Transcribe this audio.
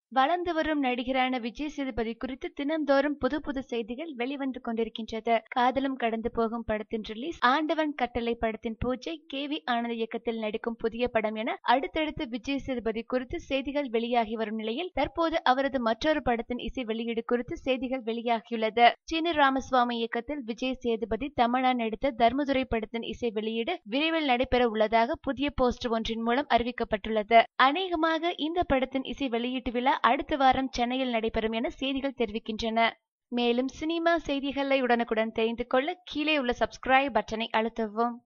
வளர்ந்து வரும் நடிகரான விஜய் சேதுபதி குறித்து தினந்தோறும் புது புது செய்திகள் வெளிவந்து கொண்டிருக்கின்றது காதலும் கடந்து போகும் படத்தின் ரிலீஸ் ஆண்டவன் கட்டளை படத்தின் பூஜை கே வி ஆனந்த் இயக்கத்தில் நடிக்கும் புதிய படம் என அடுத்தடுத்து விஜய் சேதுபதி குறித்து செய்திகள் வெளியாகி வரும் நிலையில் தற்போது அவரது மற்றொரு படத்தின் இசை வெளியீடு குறித்து செய்திகள் வெளியாகியுள்ளது சீனு ராமசுவாமி இயக்கத்தில் விஜய் சேதுபதி தமனா நடித்த தர்மதுரை படத்தின் இசை வெளியீடு விரைவில் நடைபெற உள்ளதாக புதிய போஸ்டர் ஒன்றின் மூலம் அறிவிக்கப்பட்டுள்ளது அநேகமாக இந்த படத்தின் இசை வெளியீட்டு விழா அடுத்த வாரம் சென்னையில் நடைபெறும் என செய்திகள் தெரிவிக்கின்றன மேலும் சினிமா செய்திகளை உடனுக்குடன் தெரிந்து கொள்ள கீழே உள்ள சப்ஸ்கிரைப் பட்டனை அழுத்தவும்